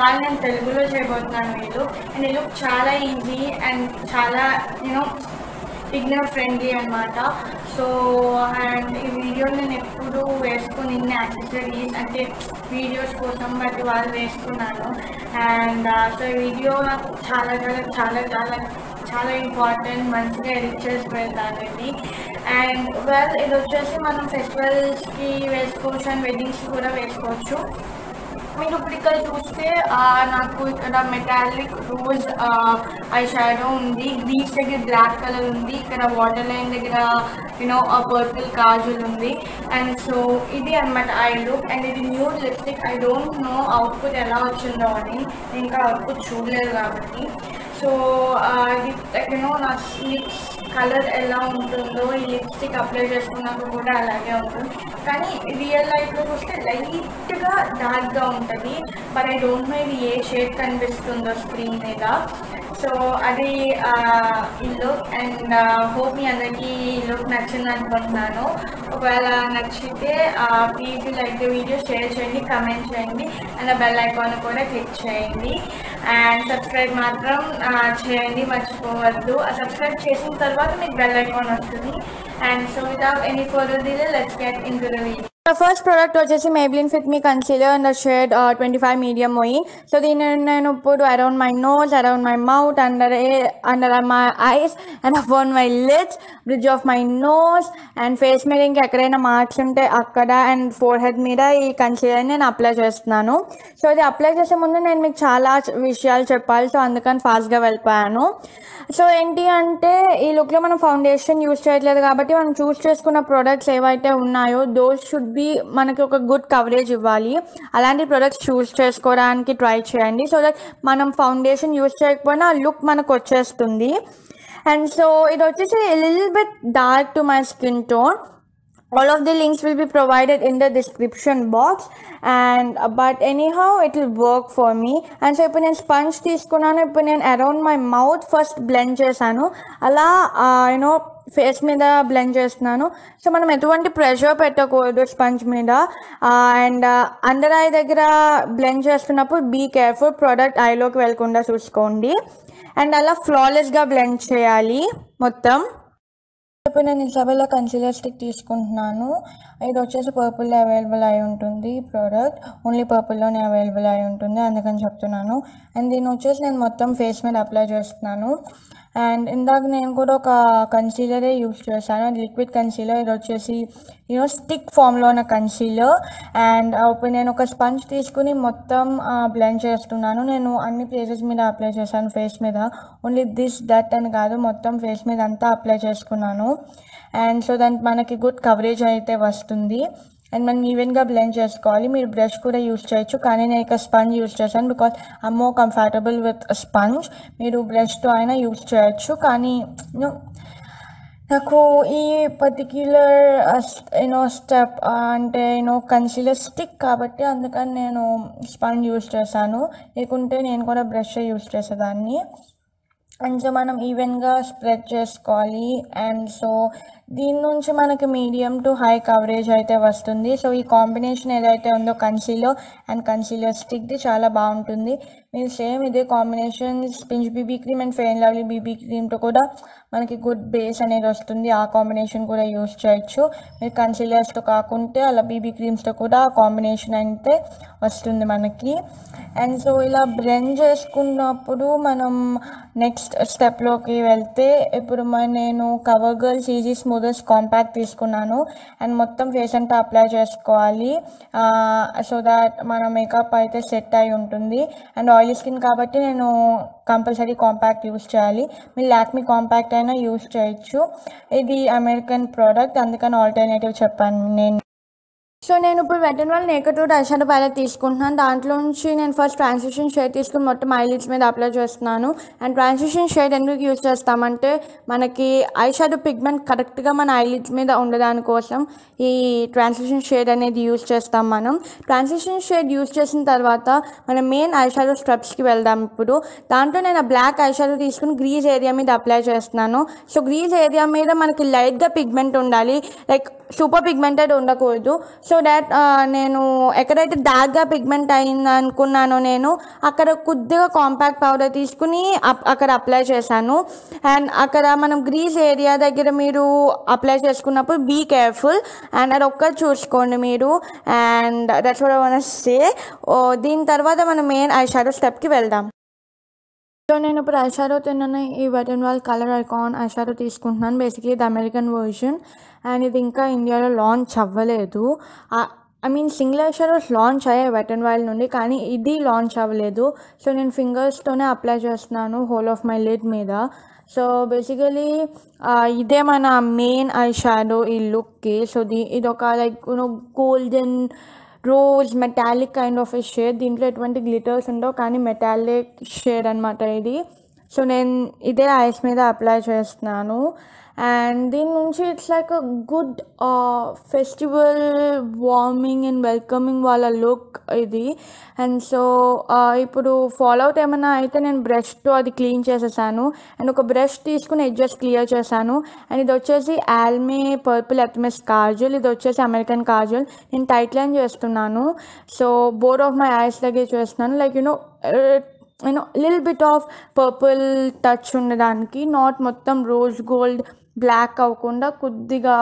ఇవాళ నేను తెలుగులో చేయబోతున్నాను వీళ్ళు అండ్ ఈ లుక్ చాలా ఈజీ అండ్ చాలా యూనో బిగినర్ ఫ్రెండ్లీ అనమాట సో అండ్ ఈ వీడియో నేను ఎప్పుడు వేసుకుని ఇన్ని యాక్సెసరీస్ అంటే వీడియోస్ కోసం బట్ వాళ్ళు వేసుకున్నాను అండ్ సో ఈ వీడియో నాకు చాలా చాలా చాలా చాలా చాలా ఇంపార్టెంట్ మంచిగా ఎడిట్ చేసి పెడతాను ఇది అండ్ వెల్ ఇది వచ్చేసి మనం ఫెస్టివల్స్కి వేసుకోవచ్చు అండ్ వెడ్డింగ్స్కి కూడా వేసుకోవచ్చు మీరు ఇప్పుడు ఇక్కడ చూస్తే ఆ, నాకు ఇక్కడ మెటాలిక్ రోజ్ ఐ షాడో ఉంది గ్రీస్ దగ్గర బ్లాక్ కలర్ ఉంది ఇక్కడ వాటర్ లైన్ దగ్గర యూనో పర్పుల్ కాజుల్ ఉంది అండ్ సో ఇది అనమాట ఐ లుక్ అండ్ ఇది new lipstick I don't know output ఎలా వచ్చిందో అని నేను ఇంకా అవుట్పుట్ చూడలేదు కాబట్టి సో ఇది యూనో నా లిప్స్ కలర్ ఎలా ఉంటుందో ఈ లిప్స్టిక్ అప్లై చేసుకున్నాక కూడా అలాగే ఉంటుంది కానీ రియల్ లైఫ్లో చూస్తే లైట్గా డార్క్గా ఉంటుంది బట్ ఐ డోంట్ నో ఇది ఏ షేడ్ కనిపిస్తుందో స్క్రీన్ మీద సో అది ఆ, ఈ లుక్ అండ్ హోప్ మీ అందరికీ ఈ లుక్ నచ్చింది అనుకుంటున్నాను ఒకవేళ నచ్చితే please like the video share చేయండి కమెంట్ చేయండి అండ్ ఆ బెల్ ఐకాన్ కూడా క్లిక్ చేయండి అండ్ సబ్స్క్రైబ్ మాత్రం ఆ, చేయండి మర్చిపోవద్దు ఆ సబ్స్క్రైబ్ చేసిన తర్వాత మీకు బెల్ ఐకాన్ వస్తుంది and so without any further delay let's get into the video first product వచ్చేసి Maybelline fit me concealer in the shade twenty five medium పోయి సో దీన్ని నేను ఇప్పుడు around my nose around my mouth under under my eyes and upon my lids bridge of my nose and face మీద ఇంకా ఎక్కడైనా marks ఉంటే అక్కడ and four head మీద ఈ కన్సీలర్ నేను అప్లై చేస్తున్నాను సో ఇది అప్లై చేసే ముందు నేను మీకు చాలా విషయాలు చెప్పాలి సో అందుకని ఫాస్ట్గా వెళ్ళిపోయాను సో ఏంటి అంటే ఈ లుక్లో మనం ఫౌండేషన్ యూస్ చేయట్లేదు కాబట్టి మనం చూస్ చేసుకున్న ప్రోడక్ట్స్ ఏవైతే ఉన్నాయో దోస్ షుడ్ బి మనకి ఒక గుడ్ కవరేజ్ ఇవ్వాలి అలాంటి ప్రొడక్ట్స్ చూస్ చేసుకోవడానికి ట్రై చేయండి సో దట్ మనం ఫౌండేషన్ యూస్ చేయకపోయినా ఆ లుక్ మనకు వచ్చేస్తుంది అండ్ సో ఇది వచ్చేసి lil bit dark to my skin tone all of the links will be provided in the description box and uh, but anyhow it will work for me and so ఇప్పుడు నేను sponge తీసుకున్నాను ఇప్పుడు నేను around my mouth first blend చేశాను అలా you know face మీద blend చేస్తున్నాను so మనం ఎటువంటి ప్రెషర్ పెట్టకూడదు స్పంజ్ మీద అండ్ అండర్ ఐ దగ్గర బ్లెండ్ చేస్తున్నప్పుడు బీ కేర్ఫుల్ ప్రోడక్ట్ ఐలోకి వెళ్ళకుండా చూసుకోండి అండ్ అలా ఫ్లాలెస్గా బ్లెండ్ చేయాలి మొత్తం ఇప్పుడు నేను ఇసాబెల్లా కన్సీలర్ స్టిక్ తీసుకుంటున్నాను ఇది వచ్చేసి పర్పుల్లో అవైలబుల్ అయి ఉంటుంది ఈ ప్రోడక్ట్ ఓన్లీ పర్పుల్లోనే అవైలబుల్ అయి ఉంటుంది అందుకని చెప్తున్నాను అండ్ దీన్ని వచ్చేసి నేను మొత్తం ఫేస్ మీద అప్లై చేస్తున్నాను అండ్ ఇందాక నేను కూడా ఒక కన్సీలరే యూస్ చేశాను అది లిక్విడ్ కన్సీలర్ ఇది వచ్చేసి యూనో స్టిక్ ఫామ్లో ఉన్న కన్సీలర్ అండ్ ఇప్పుడు నేను ఒక స్పంజ్ తీసుకుని మొత్తం బ్లెండ్ చేస్తున్నాను నేను అన్ని ప్లేసెస్ మీద అప్లై చేశాను ఫేస్ మీద ఓన్లీ దిస్ దట్ అని కాదు మొత్తం ఫేస్ మీద అంతా అప్లై చేసుకున్నాను అండ్ సో దానికి మనకి గుడ్ కవరేజ్ అయితే వస్తుంది అండ్ మనం ఈవెన్గా బ్లెండ్ చేసుకోవాలి మీరు బ్రష్ కూడా యూస్ చేయొచ్చు కానీ నేను ఇక స్పంజ్ యూస్ చేశాను because I more comfortable with sponge మీరు బ్రష్తో అయినా యూస్ చేయొచ్చు కానీ you know, నాకు ఈ పర్టిక్యులర్ యూనో స్టెప్ అంటే యూనో కన్సీలర్ స్టిక్ కాబట్టి అందుకని నేను స్పంజ్ యూస్ చేశాను లేకుంటే నేను కూడా బ్రష్ యూస్ చేసేదాన్ని అండ్ సో మనం ఈవెన్గా స్ప్రెడ్ చేసుకోవాలి అండ్ సో దీని నుంచి మనకి మీడియం టు హై కవరేజ్ అయితే వస్తుంది సో ఈ కాంబినేషన్ ఏదైతే ఉందో కన్సీలర్ అండ్ కన్సీలర్ స్టిక్ది చాలా బాగుంటుంది మీరు సేమ్ ఇదే combination sponge BB cream and fair lovely BB క్రీమ్తో కూడా మనకి గుడ్ బేస్ అనేది వస్తుంది ఆ కాంబినేషన్ కూడా యూస్ చేయొచ్చు మీరు కన్సీలర్స్తో కాకుంటే అలా బీబీ క్రీమ్స్తో కూడా ఆ కాంబినేషన్ అయితే వస్తుంది మనకి అండ్ సో ఇలా బ్లెండ్ చేసుకున్నప్పుడు మనం నెక్స్ట్ స్టెప్లోకి వెళ్తే ఇప్పుడు మన నేను Cover Girls easy smoothers compact తీసుకున్నాను అండ్ మొత్తం ఫేస్ అంతా అప్లై చేసుకోవాలి సో దాట్ మన మేకప్ అయితే సెట్ అయి ఉంటుంది అండ్ ఆయిలీ స్కిన్ కాబట్టి నేను కంపల్సరీ కాంపాక్ట్ యూస్ చేయాలి మీరు లాక్మీ కాంపాక్ట్ అయినా యూస్ చేయొచ్చు ఇది అమెరికన్ ప్రోడక్ట్ అందుకని ఆల్టర్నేటివ్ చెప్పాను నేను సో నేను ఇప్పుడు వెటన్ వాళ్ళ నేకట్ రోడ్ ఐషాడో ప్యాలెట్ తీసుకుంటున్నాను దాంట్లో నుంచి నేను ఫస్ట్ ట్రాన్సిషన్ షేడ్ తీసుకుని మొత్తం ఐలిడ్స్ మీద అప్లై చేస్తున్నాను అండ్ ట్రాన్సిషన్ షేడ్ ఎందుకు యూజ్ చేస్తామంటే మనకి ఐషాడో పిగ్మెంట్ కరెక్ట్గా మన ఐలిడ్స్ మీద ఉండడానికోసం ఈ ట్రాన్సిషన్ షేడ్ అనేది యూజ్ చేస్తాం మనం ట్రాన్సిషన్ షేడ్ యూజ్ చేసిన తర్వాత మనం మెయిన్ ఐషాడో స్టెప్స్కి వెళ్దాం ఇప్పుడు దాంట్లో నేను ఆ బ్లాక్ ఐషాడో తీసుకుని గ్రీజ్ ఏరియా మీద అప్లై చేస్తున్నాను సో గ్రీజ్ ఏరియా మీద మనకి లైట్గా పిగ్మెంట్ ఉండాలి లైక్ సూపర్ పిగ్మెంటెడ్ ఉండకూడదు సో దాట్ నేను ఎక్కడైతే డార్క్గా పిగ్మెంట్ అయింది అనుకున్నానో నేను అక్కడ కొద్దిగా కాంపాక్ట్ పౌడర్ తీసుకుని అప్- అక్కడ అప్లై చేశాను అండ్ అక్కడ మనం గ్రీస్ ఏరియా దగ్గర మీరు అప్లై చేసుకున్నప్పుడు బీ కేర్ఫుల్ అండ్ అది ఒక్కటి చూసుకోండి మీరు and that's what one say దీని తర్వాత మనం మెయిన్ ఐ షాడో స్టెప్కి వెళ్దాం సో నేను ఇప్పుడు ఐషాడో తిన్నాను ఈ wet and wild colour icon eyeshadow తీసుకుంటున్నాను బేసిక్లీ ఇది అమెరికన్ వర్షన్ అండ్ ఇది ఇంకా ఇండియాలో లాంచ్ అవ్వలేదు I mean single eyeshadows launch అయ్యాయి వెట్ అండ్ వైల్డ్ నుండి కానీ ఇది లాంచ్ అవ్వలేదు సో నేను ఫింగర్స్తోనే అప్లై చేస్తున్నాను హోల్ ఆఫ్ మై లిడ్ మీద సో బేసికలీ ఇదే మన మెయిన్ ఐ షాడో ఈ లుక్కి సో ది ఇది ఒక like you know golden rose metallic kind of a shade దీంట్లో ఎటువంటి గ్లిటర్స్ ఉండవు కానీ మెటాలిక్ షేడ్ అనమాట ఇది సో నేను ఇదే ఐస్ మీద అప్లై చేస్తున్నాను అండ్ దీని నుంచి it's like a good festival warming and welcoming వాళ్ళ లుక్ ఇది అండ్ సో ఇప్పుడు ఫాలో అవుట్ ఏమైనా అయితే నేను బ్రష్తో అది క్లీన్ చేసేసాను అండ్ ఒక బ్రష్ తీసుకుని ఎడ్జెస్ క్లియర్ చేశాను అండ్ ఇది వచ్చేసి ఆల్మే పర్పుల్ ఎత్మెస్ కాజల్ ఇది వచ్చేసి అమెరికన్ కాజల్ నేను టైట్ లైన్ చేస్తున్నాను so bore of my eyes దగ్గర చేస్తున్నాను like you know you know lil bit of purple touch ఉండడానికి నాట్ మొత్తం రోజ్ గోల్డ్ బ్లాక్ అవ్వకుండా కొద్దిగా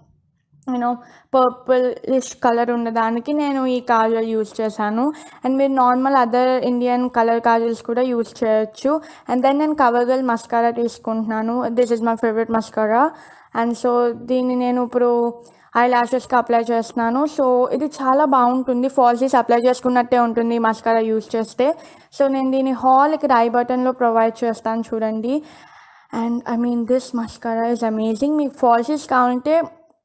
యూనో పర్పులిష్ కలర్ ఉండడానికి నేను ఈ కాజల్ యూజ్ చేశాను అండ్ మీరు normal other Indian colour kajals కూడా యూజ్ చేయొచ్చు అండ్ దెన్ నేను కవర్గల్ మస్కారా తీసుకుంటున్నాను this is my favourite mascara and so దీన్ని నేను ఇప్పుడు ఐ ల్యాషెస్కి అప్లై చేస్తున్నాను సో ఇది చాలా బాగుంటుంది ఫాల్సీస్ అప్లై చేసుకున్నట్టే ఉంటుంది మస్కారా యూజ్ చేస్తే సో నేను దీని హాల్ ఇక్కడ ఐ బటన్లో ప్రొవైడ్ చేస్తాను చూడండి and I mean this mascara is amazing మీకు ఫాల్సీస్ కావాలంటే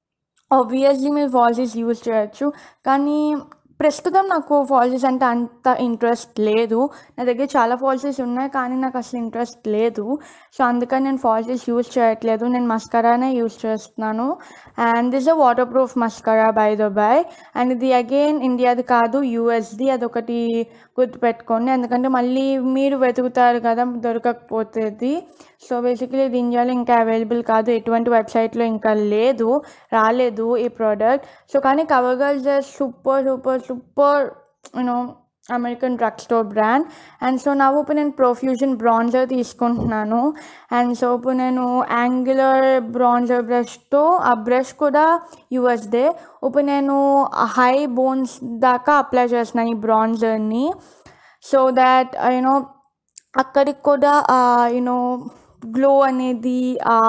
ఆబ్వియస్లీ మీరు ఫాల్సీస్ యూజ్ చేయొచ్చు కానీ ప్రస్తుతం నాకు ఫాల్సీస్ అంటే అంత ఇంట్రెస్ట్ లేదు నా దగ్గర చాలా ఫాల్సీస్ ఉన్నాయి కానీ నాకు అసలు ఇంట్రెస్ట్ లేదు సో అందుకని నేను ఫాల్సీస్ యూజ్ చేయట్లేదు నేను మస్కరానే యూజ్ చేస్తున్నాను and this uh waterproof mascara by the by and ఇది అగైన్ ఇండియాది కాదు యూఎస్ది అదొకటి గుర్తుపెట్టుకోండి ఎందుకంటే మళ్ళీ మీరు వెతుకుతారు కదా దొరకకపోతుంది సో బేసిక్లీ ఇది ఇండియాలో ఇంకా అవైలబుల్ కాదు ఎటువంటి వెబ్సైట్లో ఇంకా లేదు రాలేదు ఈ ప్రోడక్ట్ సో కానీ CoverGirl just super super super you know American drug store brand and so నా ఇప్పుడు నేను ప్రొఫ్యూజన్ బ్రాంజర్ తీసుకుంటున్నాను అండ్ సో ఇప్పుడు నేను యాంగులర్ బ్రాంజర్ బ్రష్తో ఆ బ్రష్ కూడా యూఎస్దే ఇప్పుడు నేను హై బోన్స్ దాకా అప్లై చేస్తున్నాను ఈ బ్రాంజర్ని సో దాట్ యూనో అక్కడికి కూడా యూనో గ్లో అనేది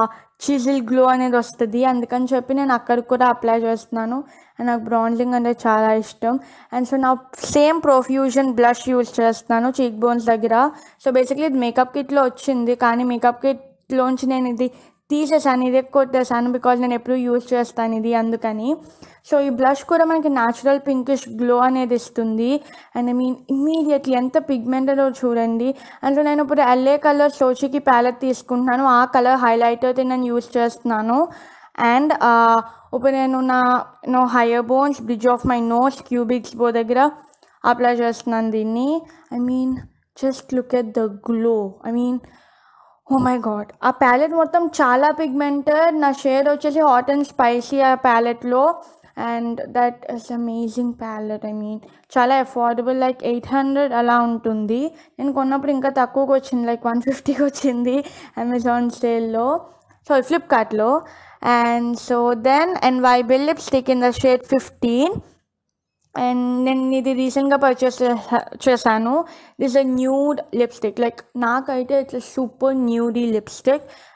చిజిల్ గ్లో అనేది వస్తుంది అందుకని చెప్పి నేను అక్కడికి కూడా అప్లై చేస్తున్నాను అండ్ నాకు బ్రాంజింగ్ అంటే చాలా ఇష్టం అండ్ సో నా సేమ్ ప్రొఫ్యూజన్ బ్లష్ యూజ్ చేస్తున్నాను చీక్ బోన్స్ దగ్గర సో బేసిక్లీ ఇది మేకప్ కిట్లో వచ్చింది కానీ మేకప్ కిట్లోంచి నేను ఇది తీసేసాను ఇది కొట్టేసాను బికాజ్ నేను ఎప్పుడు యూజ్ చేస్తాను ఇది అందుకని సో ఈ బ్లష్ కూడా మనకి న్యాచురల్ పింకిష్ గ్లో అనేది ఇస్తుంది అండ్ ఐ మీన్ ఇమ్మీడియట్లీ ఎంత పిగ్మెంటెడో చూడండి అండ్ నేను ఇప్పుడు ఎల్ఏ కలర్ సోచికి ప్యాలెట్ తీసుకుంటున్నాను ఆ కలర్ హైలైటర్ నేను యూజ్ చేస్తున్నాను అండ్ ఇప్పుడు నేను నా నో higher bones bridge of my nose cupid's bow దగ్గర అప్లై చేస్తున్నాను దీన్ని I mean just look at the glow I mean oh my god ఆ ప్యాలెట్ మొత్తం చాలా పిగ్మెంటెడ్ నా షేడ్ వచ్చేసి హాట్ అండ్ స్పైసీ ఆ ప్యాలెట్లో and that is amazing palette I mean చాలా అఫోర్డబుల్ లైక్ ఎయిట్ హండ్రెడ్ అలా ఉంటుంది నేను కొన్నప్పుడు ఇంకా తక్కువకి వచ్చింది లైక్ వన్ ఫిఫ్టీకి వచ్చింది అమెజాన్ సేల్లో సో ఫ్లిప్కార్ట్లో అండ్ సో దెన్ అండ్ వైబిల్ lipstick in the shade fifteen and నేను ఇది రీసెంట్గా పర్చేస్ చేశాను this uh nude lipstick like నాకైతే ఇట్స్ సూపర్ న్యూడీ లిప్స్టిక్